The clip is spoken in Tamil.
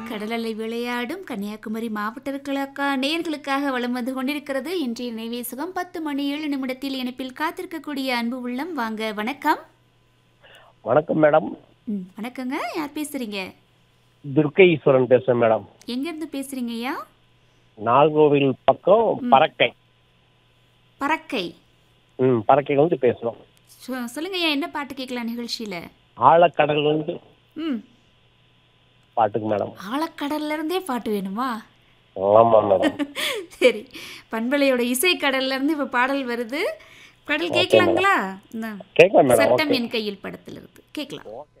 கடலலை விளையாடும் கன்னியாகுமரி மாவட்டர்களுக்கா நேயர்களுக்காக வலம் வந்து கொண்டிருக்கிறது இன்றைய நினைவேசகம் பத்து மணி ஏழு நிமிடத்தில் இணைப்பில் காத்திருக்கக்கூடிய அன்பு உள்ளம் வாங்க வணக்கம் வணக்கம் மேடம் ம், வணக்கங்க யார் பேசுறீங்க துர்க்கை ஈஸ்வரன் பேசுறேன் மேடம் எங்கேருந்து பேசுறீங்க ஐயா நாகர்கோவில் பக்கம் பறக்கை பறக்கை ம் பறக்கைல இருந்து பேசுறோம் சொ- சொல்லுங்க ஐயா என்ன பாட்டு கேட்கலாம் நிகழ்ச்சியில ஆழக்கடல்ல இருந்து ம் பாட்டுக்கு மேடம் ஆழக்கடல்ல இருந்தே பாட்டு வேணுமா ஆமா மேடம் சரி பண்பலையோட இசை கடல்ல இருந்து இப்ப பாடல் வருது பாடல் கேட்கலாங்களா இந்தா. கேட்கலாம் மேடம் சட்டம் ஓகே என் கையில் படத்துல இருக்கு கேட்கலாம்